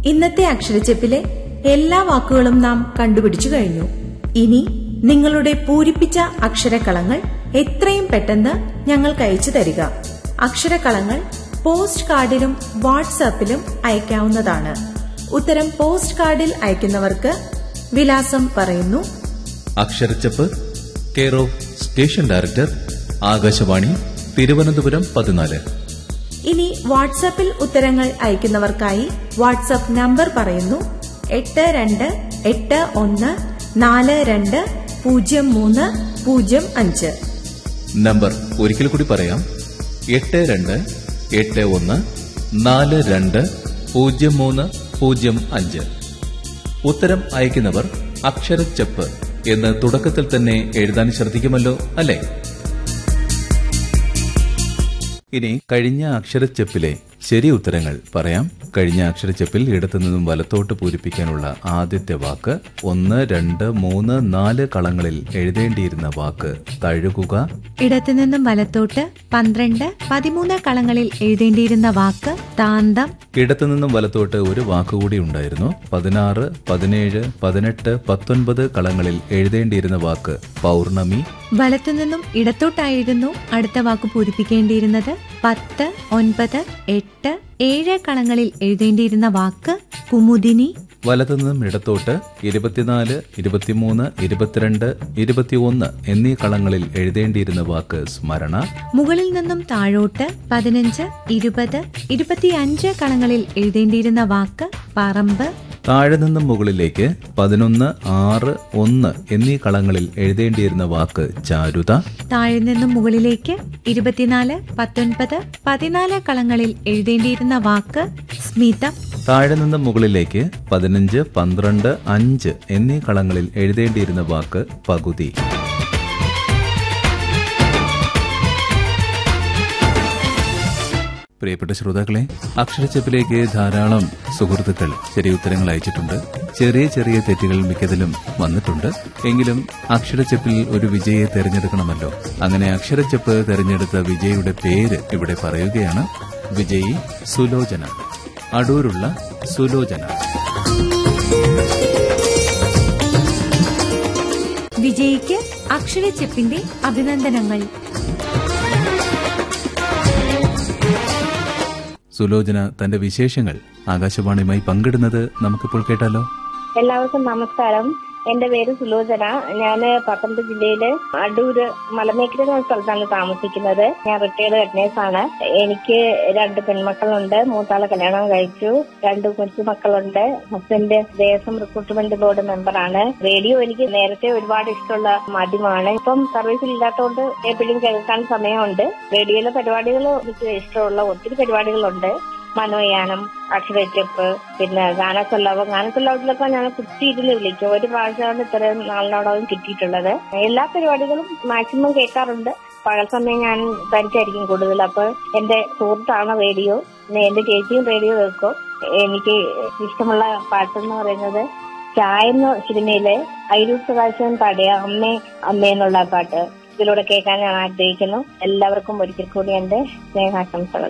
ഇന്നത്തെ അക്ഷരച്ചെപ്പിലെ എല്ലാ വാക്കുകളും നാം കണ്ടുപിടിച്ചു കഴിഞ്ഞു ഇനി നിങ്ങളുടെ പൂരിപ്പിച്ച അക്ഷരക്കളങ്ങൾ എത്രയും പെട്ടെന്ന് ഞങ്ങൾക്ക് അയച്ചു തരിക അക്ഷരക്കളങ്ങൾ പോസ്റ്റ് കാർഡിലും വാട്സാപ്പിലും അയക്കാവുന്നതാണ് ഉത്തരം പോസ്റ്റ് കാർഡിൽ അയക്കുന്നവർക്ക് വിലാസം പറയുന്നു അക്ഷരച്ചപ്പ് care of station director Akashvani Thiruvananthapuram പതിനാല് ഇനി വാട്സാപ്പിൽ ഉത്തരങ്ങൾ അയക്കുന്നവർക്കായി വാട്സാപ്പ് നമ്പർ പറയുന്നു എട്ട് രണ്ട് എട്ട് ഒന്ന് നാല് രണ്ട് പൂജ്യം മൂന്ന് പൂജ്യം അഞ്ച് നമ്പർ ഒരിക്കൽ കൂടി പറയാം എട്ട് രണ്ട് എട്ട് ഒന്ന് നാല് രണ്ട് പൂജ്യം മൂന്ന് പൂജ്യം അഞ്ച് ഉത്തരം അയക്കുന്നവർ അക്ഷരച്ചപ്പ് എന്ന് തുടക്കത്തിൽ തന്നെ എഴുതാൻ ശ്രദ്ധിക്കുമല്ലോ അല്ലേ ഇനി കഴിഞ്ഞ അക്ഷരച്ചെപ്പിലെ ശരി ഉത്തരങ്ങൾ പറയാം കഴിഞ്ഞ അക്ഷരച്ചെപ്പിൽ ഇടത്തുനിന്നും വലത്തോട്ട് പൂരിപ്പിക്കാനുള്ള ആദ്യത്തെ വാക്ക് ഒന്ന് രണ്ട് മൂന്ന് നാല് കളങ്ങളിൽ എഴുതേണ്ടിയിരുന്ന വാക്ക് തഴുകുക ഇടത്തുനിന്നും വലത്തോട്ട് പന്ത്രണ്ട് പതിമൂന്ന് കളങ്ങളിൽ എഴുതേണ്ടിയിരുന്ന വാക്ക് താന്തം ഇടത്തുനിന്നും വലത്തോട്ട് ഒരു വാക്കുകൂടി ഉണ്ടായിരുന്നു പതിനാറ് പതിനേഴ് പതിനെട്ട് പത്തൊൻപത് കളങ്ങളിൽ എഴുതേണ്ടിയിരുന്ന വാക്ക് പൗർണമി വലത്തുനിന്നും ഇടത്തോട്ടായിരുന്നു അടുത്ത വാക്ക് പൂരിപ്പിക്കേണ്ടിയിരുന്നത് പത്ത് ഒൻപത് എട്ട് ഏഴ് കളങ്ങളിൽ എഴുതേണ്ടിയിരുന്ന വാക്ക് കുമുദിനി വലത്തുനിന്നും ഇടത്തോട്ട് ഇരുപത്തിനാല് ഇരുപത്തിമൂന്ന് ഇരുപത്തിരണ്ട് ഇരുപത്തിയൊന്ന് എന്നീ കളങ്ങളിൽ എഴുതേണ്ടിയിരുന്ന വാക്ക് സ്മരണ മുകളിൽ നിന്നും താഴോട്ട് പതിനഞ്ച് ഇരുപത് ഇരുപത്തിയഞ്ച് കളങ്ങളിൽ എഴുതേണ്ടിയിരുന്ന വാക്ക് പറമ്പ് താഴെ നിന്നും മുകളിലേക്ക് പതിനൊന്ന് ആറ് ഒന്ന് എന്നീ കളങ്ങളിൽ എഴുതേണ്ടിയിരുന്ന വാക്ക് ചാരുത താഴെ നിന്നും മുകളിലേക്ക് ഇരുപത്തിനാല് പത്തൊൻപത് പതിനാല് കളങ്ങളിൽ എഴുതേണ്ടിയിരുന്ന വാക്ക് സ്മിതം താഴെ നിന്നും മുകളിലേക്ക് പതിനഞ്ച് പന്ത്രണ്ട് അഞ്ച് എന്നീ കളങ്ങളിൽ എഴുതേണ്ടിയിരുന്ന വാക്ക് പകുതി പ്രിയപ്പെട്ട ശ്രോതാക്കളെ അക്ഷരച്ചപ്പിലേക്ക് ധാരാളം സുഹൃത്തുക്കൾ ചെറിയ ഉത്തരങ്ങൾ അയച്ചിട്ടുണ്ട് ചെറിയ ചെറിയ തെറ്റുകൾ മിക്കതിലും വന്നിട്ടുണ്ട് എങ്കിലും അക്ഷരച്ചപ്പിൽ ഒരു വിജയെ തെരഞ്ഞെടുക്കണമല്ലോ അങ്ങനെ അക്ഷരച്ചപ്പ് തെരഞ്ഞെടുത്ത വിജയുടെ പേര് ഇവിടെ പറയുകയാണ് വിജയി സുലോചന അടൂരുള്ള സുലോചന വിജയിക്ക് അക്ഷരച്ചെപ്പിന്റെ അഭിനന്ദനങ്ങൾ സുലോചന തന്റെ വിശേഷങ്ങൾ ആകാശവാണിയുമായി പങ്കിടുന്നത് നമുക്കിപ്പോൾ കേട്ടാലോ എല്ലാവർക്കും നമസ്കാരം എന്റെ പേര് സുലോചന ഞാൻ പത്തനംതിട്ട ജില്ലയിലെ അടൂര് മലമേക്കര എന്ന സ്ഥലത്താണ് താമസിക്കുന്നത് ഞാൻ റിട്ടയർഡ് ഹെഡ്നേഴ്സാണ് എനിക്ക് രണ്ട് പെൺമക്കളുണ്ട് മൂത്താളെ കല്യാണം കഴിച്ചു രണ്ട് കൊച്ചുമക്കളുണ്ട് ഹസ്ബൻഡ് ദേവസ്വം റിക്രൂട്ട്മെന്റ് ബോർഡ് മെമ്പറാണ് റേഡിയോ എനിക്ക് നേരത്തെ ഒരുപാട് ഇഷ്ടമുള്ള മാധ്യമമാണ് ഇപ്പം സർവീസിൽ ഇല്ലാത്തതുകൊണ്ട് എപ്പോഴും കേൾക്കാൻ സമയമുണ്ട് റേഡിയോയിലെ പരിപാടികൾ എനിക്ക് ഇഷ്ടമുള്ള ഒത്തിരി പരിപാടികളുണ്ട് മനോയാനം അക്ഷരച്ചെപ്പ് പിന്നെ ഗാനസല്ലാപം ഗാനസല്ലാപത്തിലൊക്കെ ഞാൻ കുത്തിയിരുന്ന് വിളിക്കും ഒരു പ്രാവശ്യമാണ് ഇത്രയും നാളിനോടകം കിട്ടിയിട്ടുള്ളത് എല്ലാ പരിപാടികളും മാക്സിമം കേൾക്കാറുണ്ട് പകൽ സമയം ഞാൻ തനിച്ചായിരിക്കും കൂടുതൽ അപ്പൊ എന്റെ സുഹൃത്താണ് റേഡിയോ പിന്നെ എന്റെ ചേച്ചിയും റേഡിയോ കേൾക്കും എനിക്ക് ഇഷ്ടമുള്ള പാട്ടെന്ന് പറയുന്നത് ചായ എന്ന സിനിമയിലെ ഐരൂർ പ്രകാശൻ പാടിയ അമ്മേ അമ്മേ എന്നുള്ള പാട്ട് ഇതിലൂടെ കേൾക്കാൻ ഞാൻ ആഗ്രഹിക്കുന്നു എല്ലാവർക്കും ഒരിക്കൽ കൂടി എന്റെ സ്നേഹാശംസകൾ